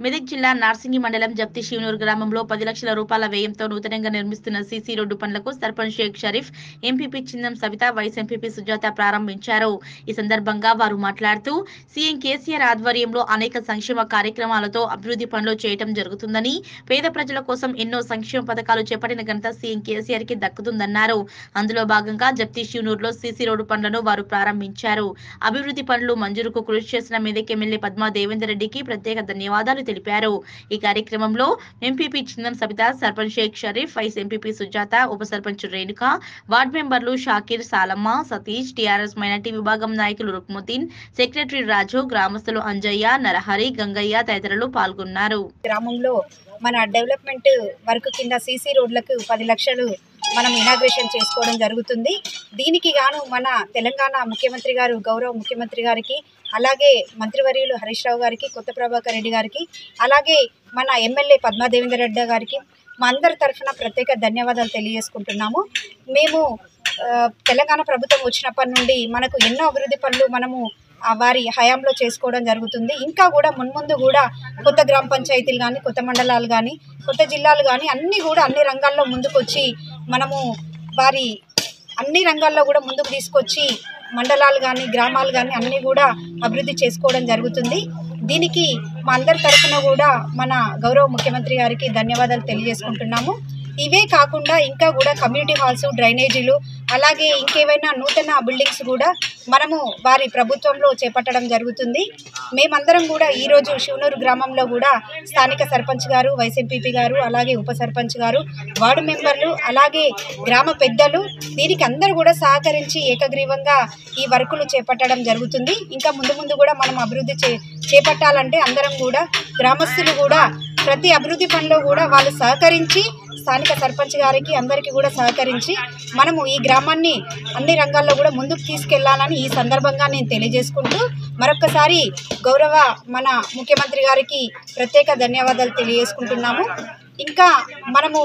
మెదక్ జిల్లా నార్సింగి మండలం జప్తి శివనూరు గ్రామంలో పది లక్షల రూపాయల వ్యయంతో నూతనంగా నిర్మిస్తున్న సీసీ రోడ్డు పనులకు sarpanch Sheikh Sharif MPP Chindam Savitha vice MPP Sujatha ప్రారంభించారు ఈ సందర్భంగా వారు మాట్లాడుతూ సీఎం కేసీఆర్ ఆధ్వర్యంలో అనేక సంక్షేమ కార్యక్రమాలతో అభివృద్ధి పనులు చేయటం జరుగుతుందని పేద ప్రజల కోసం ఎన్నో సంక్షేమ పథకాలు చేపట్టిన ఘనత సీఎం కేసీఆర్ కి దక్కుతుందన్నారు అందులో భాగంగా జప్తి శివనూరులో సీసీ రోడ్డు పనులను వారు ప్రారంభించారు అభివృద్ధి పనులు మంజూరుకు కృషి చేసిన మెదక్ ఎమ్మెల్యే పద్మా దేవేందర్ రెడ్డికి ప్రత్యేక ధన్యవాదాలు తెలిపారు ఈ కార్యక్రమంలో MPP Chindam Sabitha sarpanch Sheikh Sharif vice MPP Sujatha ఉప సర్పంచ్ రేణుక వార్డు మెంబర్లు షాకీర్ సాలమ్మ సతీష్ టీఆర్ఎస్ మైనార్టీ విభాగం నాయకులు రుక్ముద్దీన్ సెక్రటరీ రాజు గ్రామస్తులు అంజయ్య నరహరి గంగయ్య తదితరులు పాల్గొన్నారు గ్రామంలో మన డెవలప్మెంట్ వర్క్ కింద సీసీ రోడ్లకు పది లక్షలు మనం ఇనాగ్రేషన్ చేసుకోవడం జరుగుతుంది దీనికి గాను మన తెలంగాణ ముఖ్యమంత్రి గారు గౌరవ ముఖ్యమంత్రి గారికి అలాగే మంత్రివర్యులు హరీష్ రావు గారికి కొత్త ప్రభాకర్ రెడ్డి గారికి అలాగే మన ఎమ్మెల్యే పద్మాదేవేందర్ రెడ్డి గారికి మా అందరి తరఫున ప్రత్యేక ధన్యవాదాలు తెలియజేసుకుంటున్నాము మేము ఆ, తెలంగాణ ప్రభుత్వం వచ్చినప్పటి నుండి మనకు ఎన్నో అభివృద్ధి పనులు మనము ఆ వారి హయాంలో చేసుకోవడం జరుగుతుంది ఇంకా కూడా మున్ముందు కూడా కొత్త గ్రామ పంచాయతీలు కానీ కొత్త మండలాలు కానీ కొత్త జిల్లాలు కానీ అన్నీ కూడా అన్ని రంగాల్లో ముందుకొచ్చి మనము వారి అన్ని రంగాల్లో కూడా ముందుకు తీసుకొచ్చి మండలాలు కానీ గ్రామాలు కానీ అన్నీ కూడా అభివృద్ధి చేసుకోవడం జరుగుతుంది దీనికి మా అందరి తరఫున కూడా మన గౌరవ ముఖ్యమంత్రి గారికి ధన్యవాదాలు తెలియజేసుకుంటున్నాము ఇవే కాకుండా ఇంకా కూడా కమ్యూనిటీ హాల్స్ డ్రైనేజీలు అలాగే ఇంకేవైనా నూతన బిల్డింగ్స్ కూడా మనము వారి ప్రభుత్వంలో చేపట్టడం జరుగుతుంది మేమందరం కూడా ఈరోజు శివనూరు గ్రామంలో కూడా స్థానిక సర్పంచ్ గారు వైస్ ఎంపీపీ గారు అలాగే ఉప సర్పంచ్ గారు వార్డు మెంబర్లు అలాగే గ్రామ పెద్దలు దీనికి అందరూ కూడా సహకరించి ఏకగ్రీవంగా ఈ వర్కులు చేపట్టడం జరుగుతుంది ఇంకా ముందు ముందు కూడా మనం అభివృద్ధి చే చేపట్టాలంటే అందరం కూడా గ్రామస్తులు కూడా ప్రతి అభివృద్ధి పనిలో కూడా వాళ్ళు సహకరించి స్థానిక సర్పంచ్ గారికి అందరికీ కూడా సహకరించి మనము ఈ గ్రామాన్ని అన్ని రంగాల్లో కూడా ముందుకు తీసుకెళ్లాలని ఈ సందర్భంగా నేను తెలియజేసుకుంటూ మరొక్కసారి గౌరవ మన ముఖ్యమంత్రి గారికి ప్రత్యేక ధన్యవాదాలు తెలియజేసుకుంటున్నాము ఇంకా మనము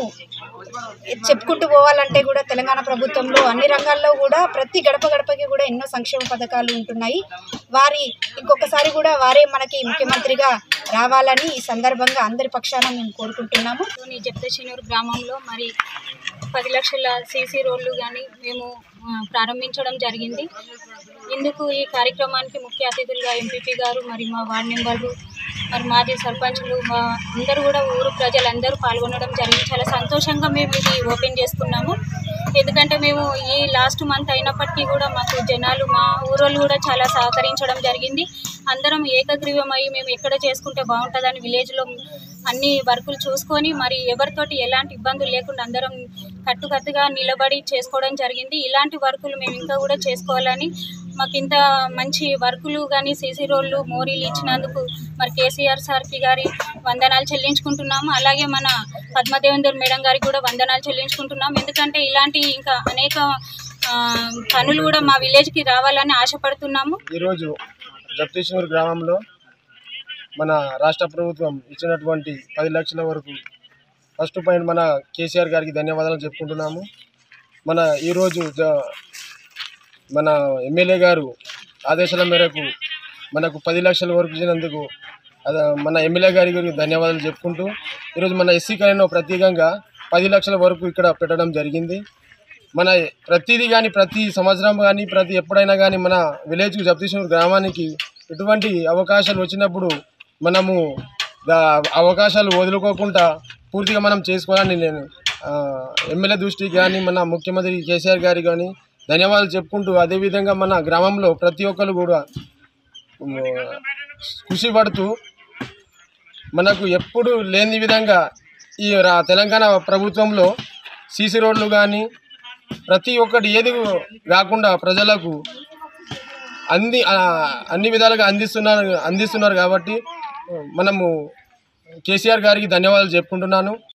చెప్పుకుంటూ పోవాలంటే కూడా తెలంగాణ ప్రభుత్వంలో అన్ని రంగాల్లో కూడా ప్రతి గడప గడపకి కూడా ఎన్నో సంక్షేమ పథకాలు ఉంటున్నాయి వారి ఇంకొకసారి కూడా వారే మనకి ముఖ్యమంత్రిగా రావాలని ఈ సందర్భంగా అందరి పక్షాన మేము కోరుకుంటున్నాము ఈ జప్తశినూరు గ్రామంలో మరి పది లక్షల సీసీ రోడ్లు కానీ మేము ఆ, ప్రారంభించడం జరిగింది ఇందుకు ఈ కార్యక్రమానికి ముఖ్య అతిథులుగా ఎంపీపీ గారు మరి మా వార్డు మెంబర్లు మరి మాజీ సర్పంచులు మా అందరూ కూడా ఊరు ప్రజలందరూ పాల్గొనడం జరిగింది చాలా సంతోషంగా మేము ఇది ఓపెన్ చేసుకున్నాము ఎందుకంటే మేము ఈ లాస్ట్ మంత్ అయినప్పటికీ కూడా మాకు జనాలు మా ఊరోళ్ళు కూడా చాలా సహకరించడం జరిగింది అందరం ఏకగ్రీవమై మేము ఎక్కడ చేసుకుంటే బాగుంటుందని విలేజ్లో అన్ని వర్కులు చూసుకొని మరి ఎవరితోటి ఎలాంటి ఇబ్బందులు లేకుండా అందరం కట్టుకట్టుగా నిలబడి చేసుకోవడం జరిగింది ఇలాంటి వర్కులు మేము ఇంకా కూడా చేసుకోవాలని మాకు ఇంత మంచి వర్కులు కానీ సీసీ రోడ్లు మోరీలు ఇచ్చినందుకు మరి కేసీఆర్ సార్కి గారి వందనాలు చెల్లించుకుంటున్నాము అలాగే మన పద్మదేవేందర్ మేడం గారికి కూడా వందనాలు చెల్లించుకుంటున్నాం ఎందుకంటే ఇలాంటి ఇంకా అనేక ఆ, పనులు కూడా మా విలేజ్కి రావాలని ఆశపడుతున్నాము ఈరోజు జగదీశ్వర్ గ్రామంలో మన రాష్ట్ర ప్రభుత్వం ఇచ్చినటువంటి పది లక్షల వరకు ఫస్ట్ పాయింట్ మన కేసీఆర్ గారికి ధన్యవాదాలు చెప్పుకుంటున్నాము మన ఈరోజు జ- మన ఎమ్మెల్యే గారు ఆదేశాల మేరకు మనకు పది లక్షల వరకు ఇచ్చినందుకు అద మన ఎమ్మెల్యే గారికి ధన్యవాదాలు చెప్పుకుంటూ ఈరోజు మన ఎస్సీ కాలనీలో ప్రత్యేకంగా పది లక్షల వరకు ఇక్కడ పెట్టడం జరిగింది మన ప్రతిదీ కానీ ప్రతి సంవత్సరం కానీ ప్రతి ఎప్పుడైనా కానీ మన విలేజ్ జగదీశ్వర గ్రామానికి ఎటువంటి అవకాశాలు వచ్చినప్పుడు మనము దా- అవకాశాలు వదులుకోకుండా పూర్తిగా మనం చేసుకోవాలని నేను ఆ, ఎమ్మెల్యే దృష్టికి కానీ మన ముఖ్యమంత్రి కేసీఆర్ గారి కానీ ధన్యవాదాలు చెప్పుకుంటూ అదేవిధంగా మన గ్రామంలో ప్రతి ఒక్కరు కూడా ఉమ్, కృషి పడుతూ మనకు ఎప్పుడు లేని విధంగా ఈ రా- తెలంగాణ ప్రభుత్వంలో సీసీ రోడ్లు కానీ ప్రతి ఒక్కటి ఏది కాకుండా ప్రజలకు అంది ఆ, అన్ని విధాలుగా అందిస్తున్నారు అందిస్తున్నారు కాబట్టి మనము కేసీఆర్ గారికి ధన్యవాదాలు చెప్పుకుంటున్నాను